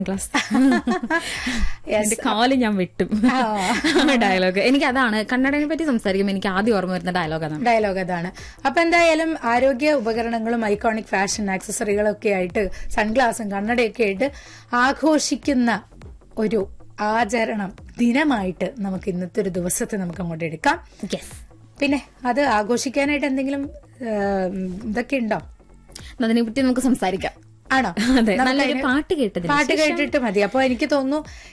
class എന്റെ കാല് ഞാൻ വെട്ടും ഡയലോഗ് എനിക്ക് അതാണ് കന്നഡനെ പറ്റി സംസാരിക്കുമ്പോൾ എനിക്ക് ആദ്യം ഓർമ്മ വരുന്ന ഡയലോഗ് അതാണ് ഡയലോഗ് അതാണ് അപ്പൊ എന്തായാലും ആരോഗ്യ ഉപകരണങ്ങളും ഐക്കോണിക് ഫാഷൻ ആക്സസറികളും ഒക്കെ ആയിട്ട് സൺഗ്ലാസും കണ്ണടയൊക്കെ ആയിട്ട് ആഘോഷിക്കുന്ന ഒരു ആചരണം ദിനമായിട്ട് നമുക്ക് ഇന്നത്തെ ഒരു ദിവസത്തെ നമുക്ക് അങ്ങോട്ട് എടുക്കാം യെസ് പിന്നെ അത് ആഘോഷിക്കാനായിട്ട് എന്തെങ്കിലും ആ, ഇതൊക്കെ ഉണ്ടോ അതിനെ പറ്റി നമുക്ക് സംസാരിക്കാം ആണോ അതെ നമുക്ക് നല്ലൊരു അതിന് പാട്ട് കേട്ടതിന് പാട്ട് കേട്ടിട്ട് മതി അപ്പൊ എനിക്ക് തോന്നുന്നു